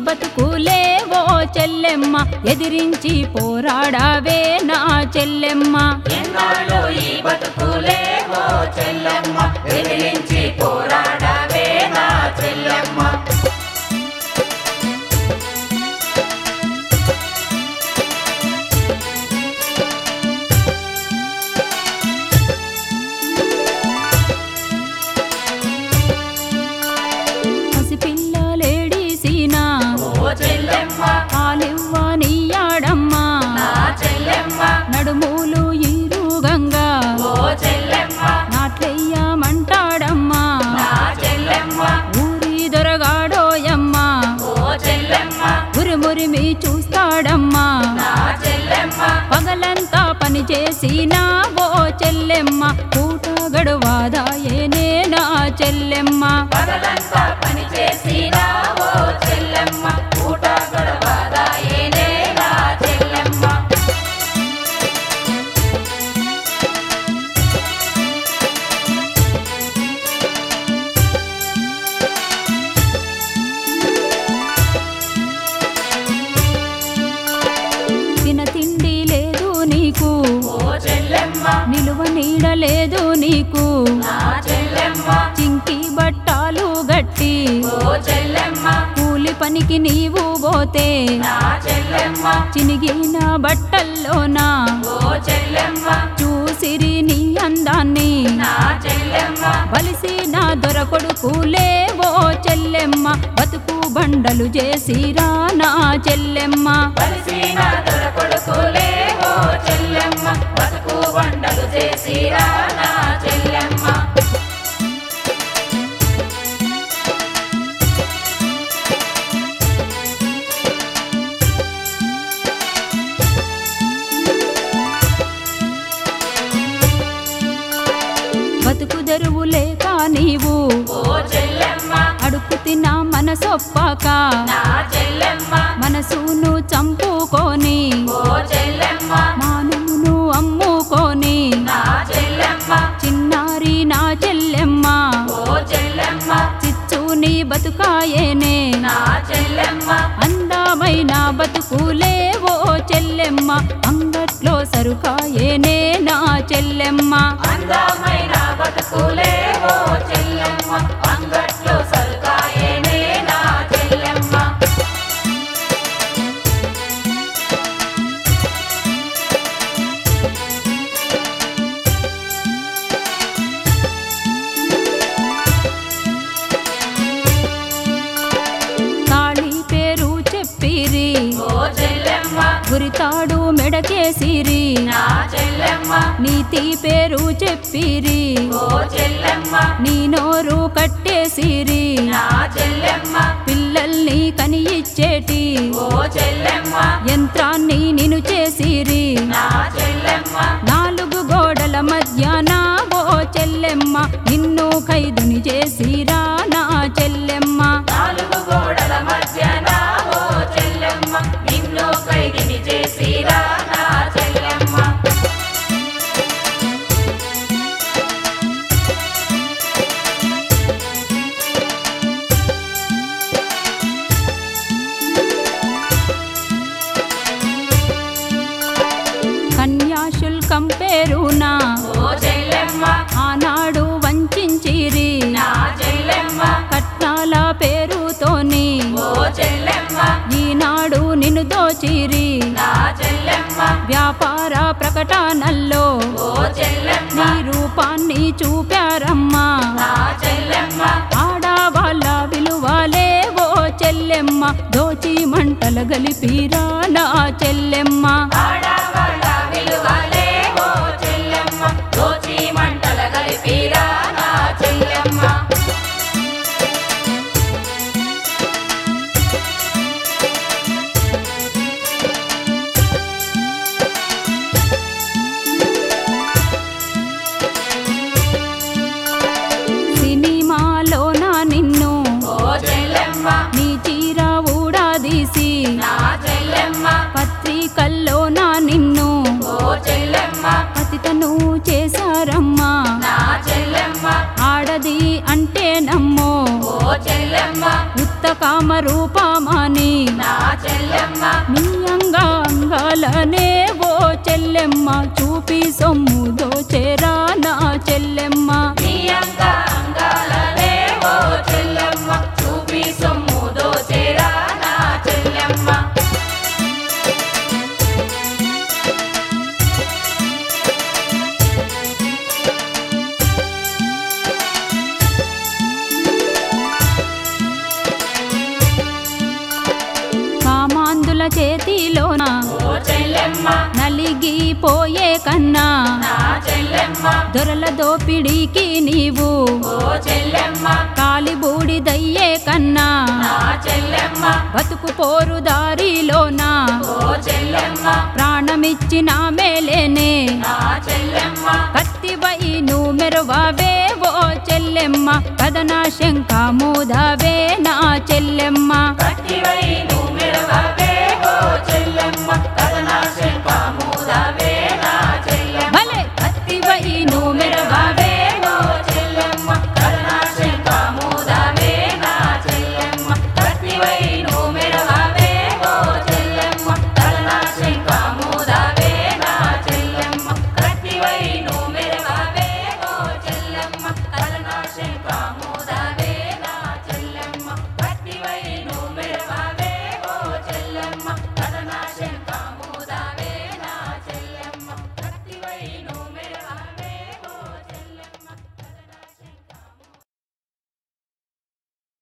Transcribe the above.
బతుకులే ఓ చెల్లెమ్మ ఎదిరించి పోరాడావే నా చెల్లెమ్మ ఎన్నాళ్ళు ఈ బతుకులే ఓ చెల్లెమ్మ ఎదిరించి పోరాడవే నా చెల్లెమ్మ పసిపిల్లలేడీసినా ఓ చెల్లెమ్మ పాలివ్వ నీయాడమ్మా నా చెల్లెమ్మ నడుములు ఈరుగంగా ఓ చెల్లెమ్మ నాట్లెయ్యమంటాడమ్మా నా చెల్లెమ్మ ఊరి దొరగాడోయమ్మా ఓ చెల్లెమ్మ ఉరిమురిమి చూస్తాడమ్మా నా చెల్లెమ్మ పగలంతా పని చేసినా ఓ చెల్లెమ్మ పూట గడువాదాయేనే నా చెల్లెమ్మ పగలంతా పని చేసినా ఓ చెల్లెమ్మ పూట గడవదాయేనే నా చెల్లెమ్మ తిన తిండి లేదు నీకు ఓ చెల్లెమ్మ నిలువ నీడ లేదు నీకు నా చెల్లెమ్మ చింకి బట్టాలు గట్టి ఓ చెల్లెమ్మ కూలి పనికి నీవు పోతే నా చెల్లెమ్మ చినిగిన బట్టల్లోనా ఓ చెల్లెమ్మ చూసిరి నీ అందాన్ని నా చెల్లెమ్మ బలిసి నా దొరకొడుకులే ఓ చెల్లెమ్మ బతుకు బండలు చేసిరా నా చెల్లెమ్మ కలిసిన దొరకొడుకులే ఓ చెల్లెమ్మ బతుకు బండలు చేసిరా నా చెల్లెమ్మ బతుకు తెరువు లేక నీవు ఓ చెల్లెమ్మ అడుగు తిన మనసొప్పాక నా చెల్లెమ్మ మనసును చంపుకొని ఓ చెల్లెమ్మ మానును అమ్ముకొని నా చెల్లెమ్మ చిన్నారి నా చెల్లెమ్మ ఓ చెల్లెమ్మ చిచ్చుని బతుకాయేనే నా చెల్లెమ్మ అందమైన బతుకులే ఓ చెల్లెమ్మ అంగట్లో సరుకాయేనే నా చెల్లెమ్మ అందమైన బతుకులే ఓ చెల్లెమ్మ అంగట్లో సరుకాయేనే నా చెల్లెమ్మ తాళి పేరు చెప్పిరి ఓ చెల్లెమ్మ గురితాడు మెడకేసిరి నా చెల్లెమ్మ నీతి పేరు చెప్పిరి ఓ చెల్లెమ్మ నీ నోరు కట్టేసిరి నా చెల్లెమ్మ పిల్లల్ని కనియిచ్చేటి ఓ చెల్లెమ్మ యంత్రాన్ని నిను చేసిరి నా చెల్లెమ్మ నాలుగు గోడల మధ్యాన ఓ చెల్లెమ్మ నిన్ను ఖైదుని చేసిరా నా చెల్లెమ్మ నాలుగు గోడల మధ్యన ఓ చెల్లెమ్మ నిన్ను ఖైదీని చేసిరా నా చెల్లెమ్మ కన్యాశుల్కం పేరునా ఓ చెల్లెమ్మ ఆనాడు వంచిరి నా చెల్లెమ్మ కట్నాల పేరుతోని ఓ చెల్లెమ్మ ఈనాడు నిన్ను దోచిరి నా చెల్లెమ్మ వ్యాపార ప్రకటనల్లో ఓ చెల్లెమ్మ నీ రూపాన్ని చూపారమ్మా నా చెల్లెమ్మ ఆడవాళ్ళ విలువలే ఓ చెల్లెమ్మ దోచి మంటలు గలిపిరా నా చెల్లెమ్మ ఆడవాళ్ళ విలువలే ఓ చెల్లెమ్మ దోచి మంటల కలిపిరా నా చెల్లెమ్మ సినిమాలోన నిన్ను ఓ చెల్లెమ్మ నీ చీర ఊడాదీసి నా చెల్లెమ్మ పత్రికల్లోన నిన్ను ఓ చెల్లెమ్మ పతితను చేశారమ్మా నా చెల్లెమ్మ ఆడది అంటే నమ్మో ఓ చెల్లెమ్మ ఉత్త కామ రూపమాని నా చెల్లెమ్మ నీ అంగాంగాలనే ఓ చెల్లెమ్మ చూపి సొమ్ము దోచేరా నా చెల్లెమ్మ నీ అంగ అంగాలనే ఓ చెల్లెమ్మ చూపి సొమ్ము దోచేరా నా చెల్లెమ్మ కామాందుల చేతిలోన ఓ చెల్లెమ్మ నలిగిపోయే కన్నా నా చెల్లెమ్మ దొరల దోపిడీకి నీవు ఓ చెల్లెమ్మ కాలి బూడిదయ్యే కన్నా నా చెల్లెమ్మ బతుకు పోరు దారిలోనా ఓ చెల్లెమ్మ ప్రాణమిచ్చిన మేలేనే నా చెల్లెమ్మ కత్తివై నువ్వు మెరువవే ఓ చెల్లెమ్మ కదన శంఖ మూదవే నా చెల్లెమ్మ కట్టివై నువ్వు మెరవవే ఓ చెల్లెమ్మ